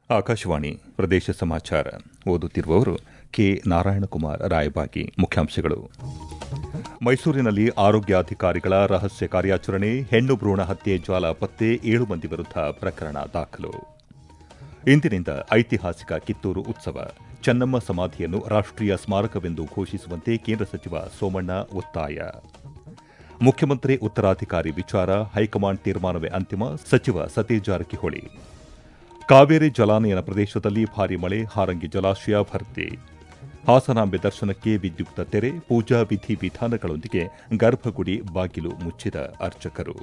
ಆಕಾಶವಾಣಿ ಪ್ರದೇಶ ಸಮಾಚಾರ ಓದುತ್ತಿರುವವರು ಕೆ ನಾರಾಯಣಕುಮಾರ್ ರಾಯಬಾಗಿ ಮುಖ್ಯಾಂಶಗಳು ಮೈಸೂರಿನಲ್ಲಿ ಆರೋಗ್ಯಾಧಿಕಾರಿಗಳ ರಹಸ್ಯ ಕಾರ್ಯಾಚರಣೆ ಹೆಣ್ಣು ಭ್ರೂಣ ಹತ್ಯೆ ಜಾಲ ಪತ್ತೆ ಏಳು ಮಂದಿ ವಿರುದ್ಧ ಪ್ರಕರಣ ದಾಖಲು ಇಂದಿನಿಂದ ಐತಿಹಾಸಿಕ ಕಿತ್ತೂರು ಉತ್ಸವ ಚೆನ್ನಮ್ಮ ಸಮಾಧಿಯನ್ನು ರಾಷ್ಟೀಯ ಸ್ಮಾರಕವೆಂದು ಘೋಷಿಸುವಂತೆ ಕೇಂದ್ರ ಸಚಿವ ಸೋಮಣ್ಣ ಒತ್ತಾಯ ಮುಖ್ಯಮಂತ್ರಿ ಉತ್ತರಾಧಿಕಾರಿ ವಿಚಾರ ಹೈಕಮಾಂಡ್ ತೀರ್ಮಾನವೇ ಅಂತಿಮ ಸಚಿವ ಸತೀಶ್ ಜಾರಕಿಹೊಳಿ ಕಾವೇರಿ ಜಲಾನಯನ ಪ್ರದೇಶದಲ್ಲಿ ಭಾರೀ ಮಳೆ ಹಾರಂಗಿ ಜಲಾಶಯ ಭರ್ತಿ ಹಾಸನಾಂಬೆ ದರ್ಶನಕ್ಕೆ ವಿದ್ಯುಕ್ತ ತೆರೆ ಪೂಜಾ ವಿಧಿ ವಿಧಾನಗಳೊಂದಿಗೆ ಗರ್ಭಗುಡಿ ಬಾಗಿಲು ಮುಚ್ಚಿದ ಅರ್ಚಕರು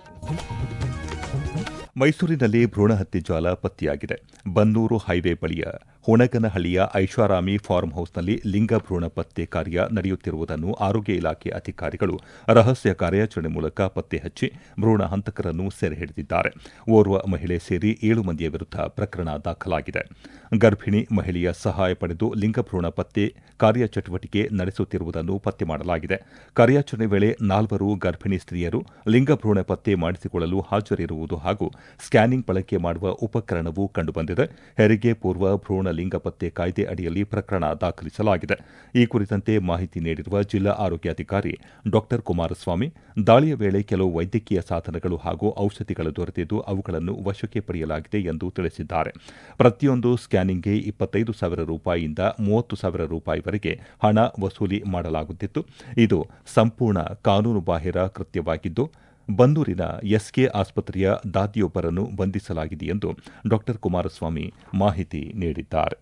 ಮೈಸೂರಿನಲ್ಲಿ ಭ್ರೂಣಹತ್ಯೆ ಜಾಲ ಪತ್ತೆಯಾಗಿದೆ ಬನ್ನೂರು ಹೈವೇ ಬಳಿಯ ಹುಣಗನಹಳ್ಳಿಯ ಐಷಾರಾಮಿ ಫಾರ್ಮ್ ಹೌಸ್ನಲ್ಲಿ ಲಿಂಗ ಭ್ರೂಣ ಪತ್ತೆ ಕಾರ್ಯ ನಡೆಯುತ್ತಿರುವುದನ್ನು ಆರೋಗ್ಯ ಇಲಾಖೆ ಅಧಿಕಾರಿಗಳು ರಹಸ್ಯ ಕಾರ್ಯಾಚರಣೆ ಮೂಲಕ ಪತ್ತೆ ಹಚ್ಚಿ ಭ್ರೂಣ ಹಂತಕರನ್ನು ಸೆರೆ ಹಿಡಿದಿದ್ದಾರೆ ಓರ್ವ ಮಹಿಳೆ ಸೇರಿ ಏಳು ಮಂದಿಯ ವಿರುದ್ಧ ಪ್ರಕರಣ ದಾಖಲಾಗಿದೆ ಗರ್ಭಿಣಿ ಮಹಿಳೆಯ ಸಹಾಯ ಪಡೆದು ಲಿಂಗಭ್ರೂಣ ಪತ್ತೆ ಕಾರ್ಯಚಟುವಟಿಕೆ ನಡೆಸುತ್ತಿರುವುದನ್ನು ಪತ್ತೆ ಮಾಡಲಾಗಿದೆ ಕಾರ್ಯಾಚರಣೆ ವೇಳೆ ನಾಲ್ವರು ಗರ್ಭಿಣಿ ಸ್ತ್ರೀಯರು ಲಿಂಗಭ್ರೂಣ ಪತ್ತೆ ಮಾಡಿಸಿಕೊಳ್ಳಲು ಹಾಜರಿರುವುದು ಹಾಗೂ ಸ್ಕ್ಯಾನಿಂಗ್ ಬಳಕೆ ಮಾಡುವ ಉಪಕರಣವೂ ಕಂಡುಬಂದಿದೆ ಹೆರಿಗೆ ಪೂರ್ವ ಭ್ರೂಣ ಲಿಂಗ ಪತ್ತೆ ಕಾಯ್ದೆ ಅಡಿಯಲ್ಲಿ ಪ್ರಕರಣ ದಾಖಲಿಸಲಾಗಿದೆ ಈ ಕುರಿತಂತೆ ಮಾಹಿತಿ ನೀಡಿರುವ ಜಿಲ್ಲಾ ಆರೋಗ್ಯಾಧಿಕಾರಿ ಡಾ ಕುಮಾರಸ್ವಾಮಿ ದಾಳಿಯ ವೇಳೆ ಕೆಲವು ವೈದ್ಯಕೀಯ ಸಾಧನಗಳು ಹಾಗೂ ಔಷಧಿಗಳು ದೊರೆತಿದ್ದು ಅವುಗಳನ್ನು ವಶಕ್ಕೆ ಪಡೆಯಲಾಗಿದೆ ಎಂದು ತಿಳಿಸಿದ್ದಾರೆ ಪ್ರತಿಯೊಂದು ಸ್ಕ್ಯಾನಿಂಗ್ಗೆ ಇಪ್ಪತ್ತೈದು ಸಾವಿರ ರೂಪಾಯಿಯಿಂದ ಮೂವತ್ತು ಸಾವಿರ ರೂಪಾಯಿವರೆಗೆ ಹಣ ವಸೂಲಿ ಮಾಡಲಾಗುತ್ತಿತ್ತು ಇದು ಸಂಪೂರ್ಣ ಕಾನೂನುಬಾಹಿರ ಕೃತ್ಯವಾಗಿದ್ದು ಬನ್ನೂರಿನ ಎಸ್ಕೆ ಆಸ್ಪತ್ರೆಯ ದಾದಿಯೊಬ್ಬರನ್ನು ಬಂಧಿಸಲಾಗಿದೆ ಎಂದು ಡಾ ಕುಮಾರಸ್ವಾಮಿ ಮಾಹಿತಿ ನೀಡಿದ್ದಾರೆ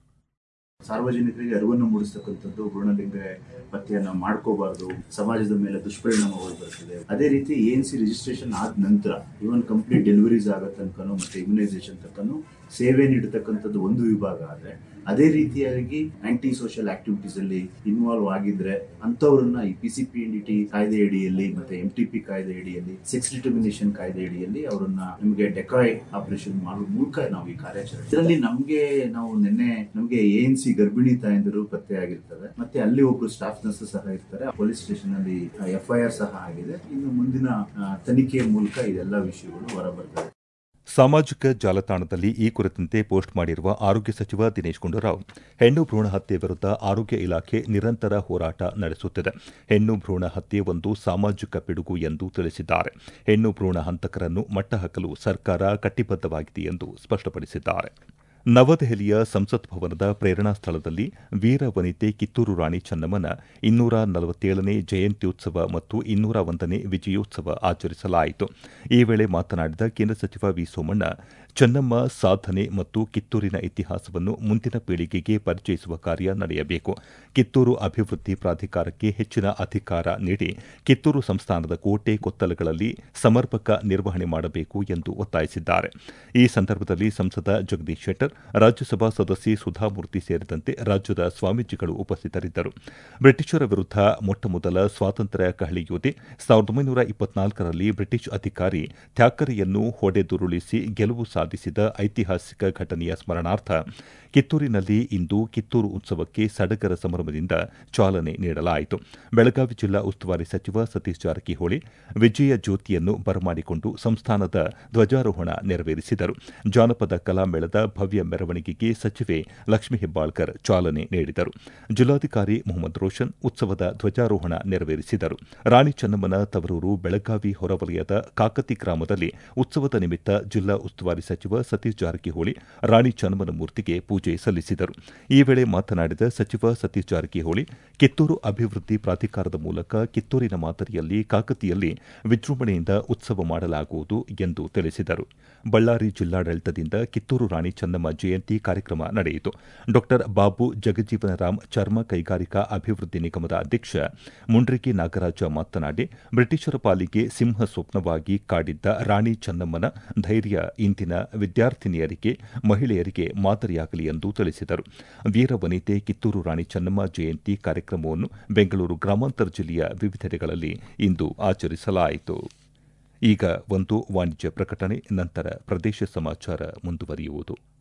ಸಾರ್ವಜನಿಕರಿಗೆ ಅರಿವನ್ನು ಮೂಡಿಸ್ತಕ್ಕಂಥದ್ದು ಭ್ರೂಣಲಿಂಗ ಪತ್ತೆಯನ್ನ ಮಾಡ್ಕೋಬಾರ್ದು ಸಮಾಜದ ಮೇಲೆ ದುಷ್ಪರಿಣಾಮಗಳು ಬರ್ತದೆ ಅದೇ ರೀತಿ ಎನ್ ಸಿ ರಿಜಿಸ್ಟ್ರೇಷನ್ ಆದ ನಂತರ ಇವನ್ ಕಂಪ್ಲೀಟ್ ಡೆಲಿವರೀಸ್ ಆಗೋ ತನಕನೂ ಮತ್ತೆ ಇಮ್ಯುನೈಸೇಷನ್ ತನಕನೂ ಸೇವೆ ನೀಡತಕ್ಕಂಥದ್ದು ಒಂದು ವಿಭಾಗ ಆದ್ರೆ ಅದೇ ರೀತಿಯಾಗಿ ಆಂಟಿ ಸೋಷಿಯಲ್ ಆಕ್ಟಿವಿಟೀಸ್ ಅಲ್ಲಿ ಇನ್ವಾಲ್ವ್ ಆಗಿದ್ರೆ ಅಂತವರನ್ನ ಈ P C P N D T ಕಾಯ್ದೆ ಅಡಿಯಲ್ಲಿ ಮತ್ತೆ ಎಂ ಟಿ ಪಿ ಕಾಯ್ದೆ ಅಡಿಯಲ್ಲಿ ಸೆಕ್ಸ್ ಡಿಟರ್ಮಿನೇಷನ್ ಕಾಯ್ದೆ ಅಡಿಯಲ್ಲಿ ಅವರನ್ನ ನಿಮಗೆ ಡೆಕಾಯ್ ಆಪರೇಷನ್ ಮಾಡುವ ಮೂಲಕ ನಾವು ಈ ಕಾರ್ಯಾಚರಣೆ ಇದರಲ್ಲಿ ನಮ್ಗೆ ನಾವು ನಿನ್ನೆ ನಮ್ಗೆ ಎ ಎನ್ ಸಿ ಗರ್ಭಿಣಿ ತಾಯಂದಿರು ಪತ್ತೆ ಆಗಿರ್ತದೆ ಮತ್ತೆ ಅಲ್ಲಿ ಒಬ್ರು ಸ್ಟಾಫ್ ನರ್ಸ್ ಸಹ ಇರ್ತಾರೆ ಪೊಲೀಸ್ ಸ್ಟೇಷನ್ ಅಲ್ಲಿ ಎಫ್ ಐ ಆರ್ ಸಹ ಆಗಿದೆ ಇನ್ನು ಮುಂದಿನ ಆ, ತನಿಖೆಯ ಮೂಲಕ ಇದೆಲ್ಲ ವಿಷಯಗಳು ಹೊರಬರ್ತವೆ ಸಾಮಾಜಿಕ ಜಾಲತಾಣದಲ್ಲಿ ಈ ಕುರಿತಂತೆ ಪೋಸ್ಟ್ ಮಾಡಿರುವ ಆರೋಗ್ಯ ಸಚಿವ ದಿನೇಶ್ ಗುಂಡೂರಾವ್ ಹೆಣ್ಣು ಭ್ರೂಣ ಹತ್ಯೆ ವಿರುದ್ಧ ಆರೋಗ್ಯ ಇಲಾಖೆ ನಿರಂತರ ಹೋರಾಟ ನಡೆಸುತ್ತಿದೆ ಹೆಣ್ಣು ಭ್ರೂಣ ಹತ್ಯೆ ಒಂದು ಸಾಮಾಜಿಕ ಪಿಡುಗು ಎಂದು ತಿಳಿಸಿದ್ದಾರೆ ಹೆಣ್ಣು ಭ್ರೂಣ ಹಂತಕರನ್ನು ಮಟ್ಟಹಾಕಲು ಸರ್ಕಾರ ಕಟ್ಟಿಬದ್ದವಾಗಿದೆ ಎಂದು ಸ್ಪಷ್ಟಪಡಿಸಿದ್ದಾರೆ ನವದೆಹಲಿಯ ಸಂಸತ್ ಭವನದ ಪ್ರೇರಣಾ ಸ್ಥಳದಲ್ಲಿ ವೀರ ವನಿತೆ ಕಿತ್ತೂರು ರಾಣಿ ಚೆನ್ನಮ್ಮನ ಇನ್ನೂರ ನಲವತ್ತೇಳನೇ ಜಯಂತ್ಯುತ್ಸವ ಮತ್ತು ಇನ್ನೂರ ಒಂದನೇ ವಿಜಯೋತ್ಸವ ಆಚರಿಸಲಾಯಿತು ಈ ವೇಳೆ ಮಾತನಾಡಿದ ಕೇಂದ್ರ ಸಚಿವ ವಿ ಸೋಮಣ್ಣ ಚೆನ್ನಮ್ಮ ಸಾಧನೆ ಮತ್ತು ಕಿತ್ತೂರಿನ ಇತಿಹಾಸವನ್ನು ಮುಂದಿನ ಪೀಳಿಗೆಗೆ ಪರಿಚಯಿಸುವ ಕಾರ್ಯ ನಡೆಯಬೇಕು ಕಿತ್ತೂರು ಅಭಿವೃದ್ಧಿ ಪ್ರಾಧಿಕಾರಕ್ಕೆ ಹೆಚ್ಚಿನ ಅಧಿಕಾರ ನೀಡಿ ಕಿತ್ತೂರು ಸಂಸ್ಥಾನದ ಕೋಟೆ ಕೊತ್ತಲಗಳಲ್ಲಿ ಸಮರ್ಪಕ ನಿರ್ವಹಣೆ ಮಾಡಬೇಕು ಎಂದು ಒತ್ತಾಯಿಸಿದ್ದಾರೆ ಈ ಸಂದರ್ಭದಲ್ಲಿ ಸಂಸದ ಜಗದೀಶ್ ಶೆಟ್ಟರ್ ರಾಜ್ಯಸಭಾ ಸದಸ್ಯೆ ಸುಧಾಮೂರ್ತಿ ಸೇರಿದಂತೆ ರಾಜ್ಯದ ಸ್ವಾಮೀಜಿಗಳು ಉಪಸ್ಥಿತರಿದ್ದರು ಬ್ರಿಟಿಷರ ವಿರುದ್ಧ ಮೊಟ್ಟಮೊದಲ ಸ್ವಾತಂತ್ರ್ಯ ಕಹಳಿ ಯೋಧೆ ಸಾವಿರದ ಒಂಬೈನೂರ ಇಪ್ಪತ್ನಾಲ್ಕರಲ್ಲಿ ಬ್ರಿಟಿಷ್ ಅಧಿಕಾರಿ ಥ್ಯಾಕರೆಯನ್ನು ಹೊಡೆದುರುಳಿಸಿ ಗೆಲುವು ಸಾಧಿಸಿದ ಐತಿಹಾಸಿಕ ಘಟನೆಯ ಸ್ಮರಣಾರ್ಥ ಕಿತ್ತೂರಿನಲ್ಲಿ ಇಂದು ಕಿತ್ತೂರು ಉತ್ಸವಕ್ಕೆ ಸಡಗರ ಸಂಭ್ರಮದಿಂದ ಚಾಲನೆ ನೀಡಲಾಯಿತು ಬೆಳಗಾವಿ ಜಿಲ್ಲಾ ಉಸ್ತುವಾರಿ ಸಚಿವ ಸತೀಶ್ ಜಾರಕಿಹೊಳಿ ವಿಜಯ ಜ್ಯೋತಿಯನ್ನು ಬರಮಾಡಿಕೊಂಡು ಸಂಸ್ಥಾನದ ಧ್ವಜಾರೋಹಣ ನೆರವೇರಿಸಿದರು ಜಾನಪದ ಕಲಾಮೇಳದ ಭವ್ಯ ಮೆರವಣಿಗೆಗೆ ಸಚಿವೆ ಲಕ್ಷ್ಮೀ ಹೆಬ್ಬಾಳ್ಕರ್ ಚಾಲನೆ ನೀಡಿದರು ಜಿಲ್ಲಾಧಿಕಾರಿ ಮೊಹಮ್ಮದ್ ರೋಷನ್ ಉತ್ಸವದ ಧ್ವಜಾರೋಹಣ ನೆರವೇರಿಸಿದರು ರಾಣಿ ಚೆನ್ನಮ್ಮನ ತವರೂರು ಬೆಳಗಾವಿ ಹೊರವಲಯದ ಕಾಕತಿ ಗ್ರಾಮದಲ್ಲಿ ಉತ್ಸವದ ನಿಮಿತ್ತ ಜಿಲ್ಲಾ ಉಸ್ತುವಾರಿ ಸಚಿವ ಸತೀಶ್ ಜಾರಕಿಹೊಳಿ ರಾಣಿ ಚೆನ್ನಮ್ಮನ ಮೂರ್ತಿಗೆ ಪೂಜೆ ಸಲ್ಲಿಸಿದರು ಈ ವೇಳೆ ಮಾತನಾಡಿದ ಸಚಿವ ಸತೀಶ್ ಜಾರಕಿಹೊಳಿ ಕಿತ್ತೂರು ಅಭಿವೃದ್ಧಿ ಪ್ರಾಧಿಕಾರದ ಮೂಲಕ ಕಿತ್ತೂರಿನ ಮಾದರಿಯಲ್ಲಿ ಕಾಕತಿಯಲ್ಲಿ ವಿಜೃಂಭಣೆಯಿಂದ ಉತ್ಸವ ಮಾಡಲಾಗುವುದು ಎಂದು ತಿಳಿಸಿದರು ಬಳ್ಳಾರಿ ಜಿಲ್ಲಾಡಳಿತದಿಂದ ಕಿತ್ತೂರು ರಾಣಿ ಚೆನ್ನಮ್ಮ ಜಯಂತಿ ಕಾರ್ಯಕ್ರಮ ನಡೆಯಿತು ಡಾ ಬಾಬು ಜಗಜೀವನರಾಮ್ ಚರ್ಮ ಕೈಗಾರಿಕಾ ಅಭಿವೃದ್ಧಿ ನಿಗಮದ ಅಧ್ಯಕ್ಷ ಮುಂಡ್ರಿಗಿ ನಾಗರಾಜ ಮಾತನಾಡಿ ಬ್ರಿಟಿಷರ ಪಾಲಿಗೆ ಸಿಂಹ ಸ್ವಪ್ನವಾಗಿ ಕಾಡಿದ್ದ ರಾಣಿ ಚೆನ್ನಮ್ಮನ ಧೈರ್ಯ ಇಂದಿನ ವಿದ್ಯಾರ್ಥಿನಿಯರಿಗೆ ಮಹಿಳೆಯರಿಗೆ ಮಾದರಿಯಾಗಲಿ ಎಂದು ತಿಳಿಸಿದರು ವೀರ ವನಿತೆ ಕಿತ್ತೂರು ರಾಣಿ ಚೆನ್ನಮ್ಮ ಜಯಂತಿ ಕಾರ್ಯಕ್ರಮವನ್ನು ಬೆಂಗಳೂರು ಗ್ರಾಮಾಂತರ ಜಿಲ್ಲೆಯ ವಿವಿಧೆಡೆಗಳಲ್ಲಿ ಇಂದು ಆಚರಿಸಲಾಯಿತು ಈಗ ಒಂದು ವಾಣಿಜ್ಯ ಪ್ರಕಟಣೆ ನಂತರ ಪ್ರದೇಶ ಸಮಾಚಾರ ಮುಂದುವರಿಯುವುದು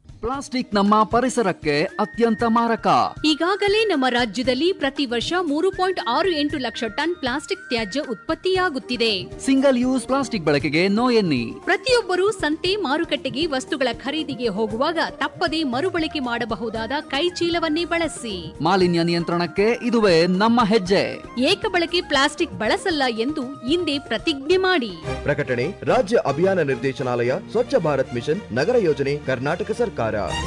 ಪ್ಲಾಸ್ಟಿಕ್ ನಮ್ಮ ಪರಿಸರಕ್ಕೆ ಅತ್ಯಂತ ಮಾರಕ ಈಗಾಗಲೇ ನಮ್ಮ ರಾಜ್ಯದಲ್ಲಿ ಪ್ರತಿ ವರ್ಷ ಮೂರು ಪಾಯಿಂಟ್ ಆರು ಎಂಟು ಲಕ್ಷ ಟನ್ ಪ್ಲಾಸ್ಟಿಕ್ ತ್ಯಾಜ್ಯ ಉತ್ಪತ್ತಿಯಾಗುತ್ತಿದೆ ಸಿಂಗಲ್ ಯೂಸ್ ಪ್ಲಾಸ್ಟಿಕ್ ಬಳಕೆಗೆ ನೋ ಎನ್ನಿ ಪ್ರತಿಯೊಬ್ಬರೂ ಸಂತೆ ಮಾರುಕಟ್ಟೆಗೆ ವಸ್ತುಗಳ ಖರೀದಿಗೆ ಹೋಗುವಾಗ ತಪ್ಪದೆ ಮರುಬಳಕೆ ಮಾಡಬಹುದಾದ ಕೈ ಚೀಲವನ್ನೇ ಬಳಸಿ ಮಾಲಿನ್ಯ ನಿಯಂತ್ರಣಕ್ಕೆ ಇದುವೇ ನಮ್ಮ ಹೆಜ್ಜೆ ಏಕಬಳಕೆ ಪ್ಲಾಸ್ಟಿಕ್ ಬಳಸಲ್ಲ ಎಂದು ಇಂದೇ ಪ್ರತಿಜ್ಞೆ ಮಾಡಿ ಪ್ರಕಟಣೆ ರಾಜ್ಯ ಅಭಿಯಾನ ನಿರ್ದೇಶನಾಲಯ ಸ್ವಚ್ಛ ಭಾರತ್ ಮಿಷನ್ ನಗರ ಯೋಜನೆ ಕರ್ನಾಟಕ ಸರ್ಕಾರ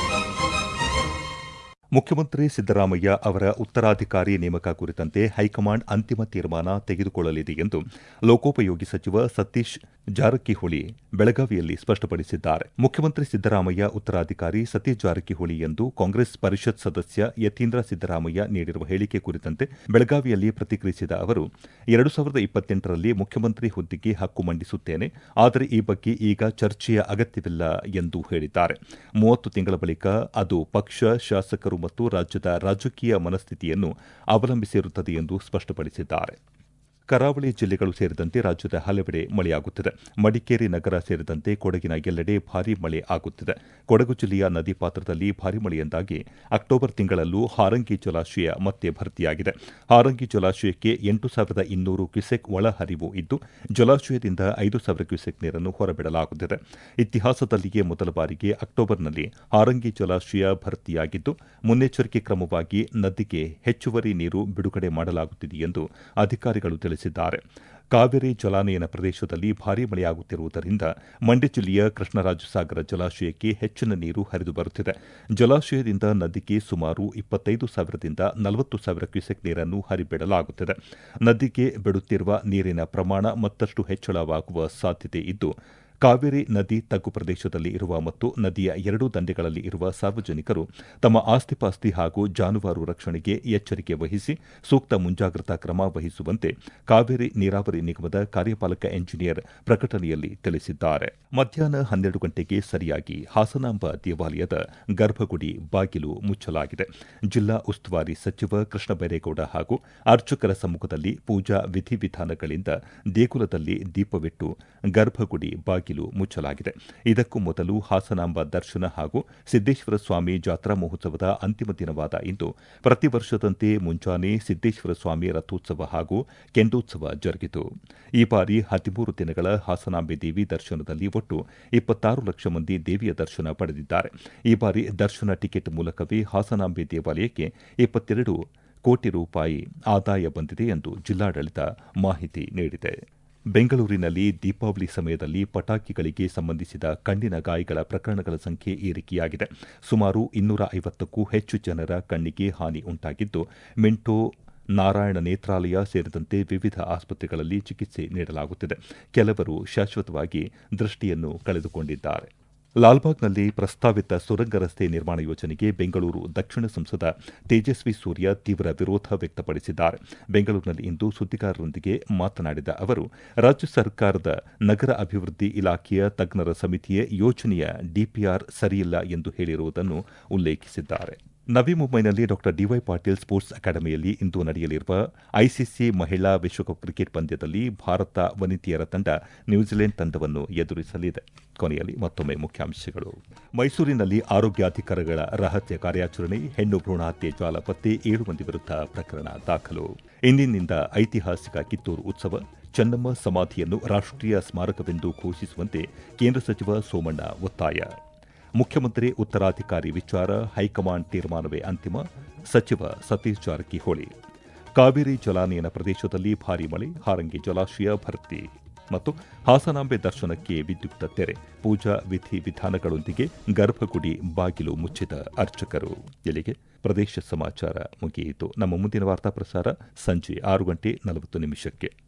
ಮುಖ್ಯಮಂತ್ರಿ ಸಿದ್ದರಾಮಯ್ಯ ಅವರ ಉತ್ತರಾಧಿಕಾರಿ ನೇಮಕ ಕುರಿತಂತೆ ಹೈಕಮಾಂಡ್ ಅಂತಿಮ ತೀರ್ಮಾನ ತೆಗೆದುಕೊಳ್ಳಲಿದೆ ಎಂದು ಲೋಕೋಪಯೋಗಿ ಸಚಿವ ಸತೀಶ್ ಜಾರಕಿಹೊಳಿ ಬೆಳಗಾವಿಯಲ್ಲಿ ಸ್ಪಷ್ಟಪಡಿಸಿದ್ದಾರೆ ಮುಖ್ಯಮಂತ್ರಿ ಸಿದ್ದರಾಮಯ್ಯ ಉತ್ತರಾಧಿಕಾರಿ ಸತೀಶ್ ಜಾರಕಿಹೊಳಿ ಎಂದು ಕಾಂಗ್ರೆಸ್ ಪರಿಷತ್ ಸದಸ್ಯ ಯತೀಂದ್ರ ಸಿದ್ದರಾಮಯ್ಯ ನೀಡಿರುವ ಹೇಳಿಕೆ ಕುರಿತಂತೆ ಬೆಳಗಾವಿಯಲ್ಲಿ ಪ್ರತಿಕ್ರಿಯಿಸಿದ ಅವರು ಎರಡು ಸಾವಿರದ ಇಪ್ಪತ್ತೆಂಟರಲ್ಲಿ ಮುಖ್ಯಮಂತ್ರಿ ಹುದ್ದೆಗೆ ಹಕ್ಕು ಮಂಡಿಸುತ್ತೇನೆ ಆದರೆ ಈ ಬಗ್ಗೆ ಈಗ ಚರ್ಚೆಯ ಅಗತ್ಯವಿಲ್ಲ ಎಂದು ಹೇಳಿದ್ದಾರೆ ಮೂವತ್ತು ತಿಂಗಳ ಬಳಿಕ ಅದು ಪಕ್ಷ ಶಾಸಕರು ಮತ್ತು ರಾಜ್ಯದ ರಾಜಕೀಯ ಮನಸ್ಥಿತಿಯನ್ನು ಅವಲಂಬಿಸಿರುತ್ತದೆ ಎಂದು ಸ್ಪಷ್ಟಪಡಿಸಿದ್ದಾರೆ ಕರಾವಳಿ ಜಿಲ್ಲೆಗಳು ಸೇರಿದಂತೆ ರಾಜ್ಯದ ಹಲವೆಡೆ ಮಳೆಯಾಗುತ್ತಿದೆ ಮಡಿಕೇರಿ ನಗರ ಸೇರಿದಂತೆ ಕೊಡಗಿನ ಎಲ್ಲೆಡೆ ಭಾರೀ ಮಳೆ ಆಗುತ್ತಿದೆ ಕೊಡಗು ಜಿಲ್ಲೆಯ ನದಿ ಪಾತ್ರದಲ್ಲಿ ಭಾರೀ ಮಳೆಯಿಂದಾಗಿ ಅಕ್ಟೋಬರ್ ತಿಂಗಳಲ್ಲೂ ಹಾರಂಗಿ ಜಲಾಶಯ ಮತ್ತೆ ಭರ್ತಿಯಾಗಿದೆ ಹಾರಂಗಿ ಜಲಾಶಯಕ್ಕೆ ಎಂಟು ಸಾವಿರದ ಇನ್ನೂರು ಕ್ಯೂಸೆಕ್ ಒಳಹರಿವು ಇದ್ದು ಜಲಾಶಯದಿಂದ ಐದು ಸಾವಿರ ಕ್ಯೂಸೆಕ್ ನೀರನ್ನು ಹೊರಬಿಡಲಾಗುತ್ತಿದೆ ಇತಿಹಾಸದಲ್ಲಿಯೇ ಮೊದಲ ಬಾರಿಗೆ ಅಕ್ಟೋಬರ್ನಲ್ಲಿ ಹಾರಂಗಿ ಜಲಾಶಯ ಭರ್ತಿಯಾಗಿದ್ದು ಮುನ್ನೆಚ್ಚರಿಕೆ ಕ್ರಮವಾಗಿ ನದಿಗೆ ಹೆಚ್ಚುವರಿ ನೀರು ಬಿಡುಗಡೆ ಮಾಡಲಾಗುತ್ತಿದೆ ಎಂದು ಅಧಿಕಾರಿಗಳು ತಿಳಿಸಿದ್ದಾರೆ ಕಾವೇರಿ ಜಲಾನಯನ ಪ್ರದೇಶದಲ್ಲಿ ಭಾರೀ ಮಳೆಯಾಗುತ್ತಿರುವುದರಿಂದ ಮಂಡ್ಯ ಜಿಲ್ಲೆಯ ಕೃಷ್ಣರಾಜಸಾಗರ ಜಲಾಶಯಕ್ಕೆ ಹೆಚ್ಚಿನ ನೀರು ಹರಿದು ಬರುತ್ತಿದೆ ಜಲಾಶಯದಿಂದ ನದಿಗೆ ಸುಮಾರು ಇಪ್ಪತ್ತೈದು ಸಾವಿರದಿಂದ ನಲವತ್ತು ಸಾವಿರ ಕ್ಯೂಸೆಕ್ ನೀರನ್ನು ಹರಿಬಿಡಲಾಗುತ್ತಿದೆ ನದಿಗೆ ಬಿಡುತ್ತಿರುವ ನೀರಿನ ಪ್ರಮಾಣ ಮತ್ತಷ್ಟು ಹೆಚ್ಚಳವಾಗುವ ಸಾಧ್ಯತೆ ಇದ್ದು ಕಾವೇರಿ ನದಿ ತಗ್ಗು ಪ್ರದೇಶದಲ್ಲಿ ಇರುವ ಮತ್ತು ನದಿಯ ಎರಡೂ ದಂಡೆಗಳಲ್ಲಿ ಇರುವ ಸಾರ್ವಜನಿಕರು ತಮ್ಮ ಆಸ್ತಿಪಾಸ್ತಿ ಹಾಗೂ ಜಾನುವಾರು ರಕ್ಷಣೆಗೆ ಎಚ್ಚರಿಕೆ ವಹಿಸಿ ಸೂಕ್ತ ಮುಂಜಾಗ್ರತಾ ಕ್ರಮ ವಹಿಸುವಂತೆ ಕಾವೇರಿ ನೀರಾವರಿ ನಿಗಮದ ಕಾರ್ಯಪಾಲಕ ಎಂಜಿನಿಯರ್ ಪ್ರಕಟಣೆಯಲ್ಲಿ ತಿಳಿಸಿದ್ದಾರೆ ಮಧ್ಯಾಹ್ನ ಹನ್ನೆರಡು ಗಂಟೆಗೆ ಸರಿಯಾಗಿ ಹಾಸನಾಂಬ ದೇವಾಲಯದ ಗರ್ಭಗುಡಿ ಬಾಗಿಲು ಮುಚ್ಚಲಾಗಿದೆ ಜಿಲ್ಲಾ ಉಸ್ತುವಾರಿ ಸಚಿವ ಕೃಷ್ಣ ಬೈರೇಗೌಡ ಹಾಗೂ ಅರ್ಚಕರ ಸಮ್ಮುಖದಲ್ಲಿ ಪೂಜಾ ವಿಧಿವಿಧಾನಗಳಿಂದ ದೇಗುಲದಲ್ಲಿ ದೀಪವಿಟ್ಟು ಗರ್ಭಗುಡಿ ಬಾಗಿಲು ಮುಚ್ಚಲಾಗಿದೆ ಇದಕ್ಕೂ ಮೊದಲು ಹಾಸನಾಂಬ ದರ್ಶನ ಹಾಗೂ ಸಿದ್ದೇಶ್ವರ ಸ್ವಾಮಿ ಜಾತ್ರಾ ಮಹೋತ್ಸವದ ಅಂತಿಮ ದಿನವಾದ ಇಂದು ಪ್ರತಿ ವರ್ಷದಂತೆ ಮುಂಜಾನೆ ಸಿದ್ದೇಶ್ವರ ಸ್ವಾಮಿ ರಥೋತ್ಸವ ಹಾಗೂ ಕೆಂಡೋತ್ಸವ ಜರುಗಿತು ಈ ಬಾರಿ ಹದಿಮೂರು ದಿನಗಳ ಹಾಸನಾಂಬೆ ದೇವಿ ದರ್ಶನದಲ್ಲಿ ಒಟ್ಟು ಇಪ್ಪತ್ತಾರು ಲಕ್ಷ ಮಂದಿ ದೇವಿಯ ದರ್ಶನ ಪಡೆದಿದ್ದಾರೆ ಈ ಬಾರಿ ದರ್ಶನ ಟಿಕೆಟ್ ಮೂಲಕವೇ ಹಾಸನಾಂಬೆ ದೇವಾಲಯಕ್ಕೆ ಇಪ್ಪತ್ತೆರಡು ಕೋಟಿ ರೂಪಾಯಿ ಆದಾಯ ಬಂದಿದೆ ಎಂದು ಜಿಲ್ಲಾಡಳಿತ ಮಾಹಿತಿ ನೀಡಿದೆ ಬೆಂಗಳೂರಿನಲ್ಲಿ ದೀಪಾವಳಿ ಸಮಯದಲ್ಲಿ ಪಟಾಕಿಗಳಿಗೆ ಸಂಬಂಧಿಸಿದ ಕಣ್ಣಿನ ಗಾಯಗಳ ಪ್ರಕರಣಗಳ ಸಂಖ್ಯೆ ಏರಿಕೆಯಾಗಿದೆ ಸುಮಾರು ಇನ್ನೂರ ಐವತ್ತಕ್ಕೂ ಹೆಚ್ಚು ಜನರ ಕಣ್ಣಿಗೆ ಹಾನಿ ಉಂಟಾಗಿದ್ದು ಮಿಂಟೋ ನಾರಾಯಣ ನೇತ್ರಾಲಯ ಸೇರಿದಂತೆ ವಿವಿಧ ಆಸ್ಪತ್ರೆಗಳಲ್ಲಿ ಚಿಕಿತ್ಸೆ ನೀಡಲಾಗುತ್ತಿದೆ ಕೆಲವರು ಶಾಶ್ವತವಾಗಿ ದೃಷ್ಟಿಯನ್ನು ಕಳೆದುಕೊಂಡಿದ್ದಾರೆ ಲಾಲ್ಬಾಗ್ನಲ್ಲಿ ಪ್ರಸ್ತಾವಿತ ಸುರಂಗ ರಸ್ತೆ ನಿರ್ಮಾಣ ಯೋಜನೆಗೆ ಬೆಂಗಳೂರು ದಕ್ಷಿಣ ಸಂಸದ ತೇಜಸ್ವಿ ಸೂರ್ಯ ತೀವ್ರ ವಿರೋಧ ವ್ಯಕ್ತಪಡಿಸಿದ್ದಾರೆ ಬೆಂಗಳೂರಿನಲ್ಲಿಂದು ಸುದ್ದಿಗಾರರೊಂದಿಗೆ ಮಾತನಾಡಿದ ಅವರು ರಾಜ್ಯ ಸರ್ಕಾರದ ನಗರ ಅಭಿವೃದ್ಧಿ ಇಲಾಖೆಯ ತಜ್ಞರ ಸಮಿತಿಯೇ ಯೋಜನೆಯ ಡಿಪಿಆರ್ ಸರಿಯಿಲ್ಲ ಎಂದು ಹೇಳಿರುವುದನ್ನು ಉಲ್ಲೇಖಿಸಿದ್ದಾರೆ ನವಿ ಮುಂಬೈನಲ್ಲಿ ಡಾ ಡಿವೈ ಪಾಟೀಲ್ ಸ್ಪೋರ್ಟ್ಸ್ ಅಕಾಡೆಮಿಯಲ್ಲಿ ಇಂದು ನಡೆಯಲಿರುವ ಐಸಿಸಿ ಮಹಿಳಾ ವಿಶ್ವಕಪ್ ಕ್ರಿಕೆಟ್ ಪಂದ್ಯದಲ್ಲಿ ಭಾರತ ವನಿತೆಯರ ತಂಡ ನ್ಯೂಜಿಲೆಂಡ್ ತಂಡವನ್ನು ಎದುರಿಸಲಿದೆ ಕೊನೆಯಲ್ಲಿ ಮತ್ತೊಮ್ಮೆ ಮುಖ್ಯಾಂಶಗಳು ಮೈಸೂರಿನಲ್ಲಿ ಆರೋಗ್ಯಾಧಿಕಾರಿಗಳ ರಹಸ್ಯ ಕಾರ್ಯಾಚರಣೆ ಹೆಣ್ಣು ಭ್ರೂಣ ಹತ್ಯೆ ಜಾಲ ಪತ್ತೆ ಏಳು ಮಂದಿ ವಿರುದ್ಧ ಪ್ರಕರಣ ದಾಖಲು ಇಂದಿನಿಂದ ಐತಿಹಾಸಿಕ ಕಿತ್ತೂರು ಉತ್ಸವ ಚೆನ್ನಮ್ಮ ಸಮಾಧಿಯನ್ನು ರಾಷ್ಟೀಯ ಸ್ಮಾರಕವೆಂದು ಘೋಷಿಸುವಂತೆ ಕೇಂದ್ರ ಸಚಿವ ಸೋಮಣ್ಣ ಒತ್ತಾಯ ಮುಖ್ಯಮಂತ್ರಿ ಉತ್ತರಾಧಿಕಾರಿ ವಿಚಾರ ಹೈಕಮಾಂಡ್ ತೀರ್ಮಾನವೇ ಅಂತಿಮ ಸಚಿವ ಸತೀಶ್ ಜಾರಕಿಹೊಳಿ ಕಾವೇರಿ ಜಲಾನಯನ ಪ್ರದೇಶದಲ್ಲಿ ಭಾರೀ ಮಳೆ ಹಾರಂಗಿ ಜಲಾಶಯ ಭರ್ತಿ ಮತ್ತು ಹಾಸನಾಂಬೆ ದರ್ಶನಕ್ಕೆ ವಿದ್ಯುಕ್ತ ತೆರೆ ಪೂಜಾ ವಿಧಿ ವಿಧಾನಗಳೊಂದಿಗೆ ಗರ್ಭಗುಡಿ ಬಾಗಿಲು ಮುಚ್ಚಿದ ಅರ್ಚಕರು ಇಲ್ಲಿಗೆ ಪ್ರದೇಶ ಸಮಾಚಾರ ಮುಗಿಯಿತು ನಮ್ಮ ಮುಂದಿನ ವಾರ್ತಾ ಪ್ರಸಾರ ಸಂಜೆ ಆರು ಗಂಟೆ ನಲವತ್ತು ನಿಮಿಷಕ್ಕೆ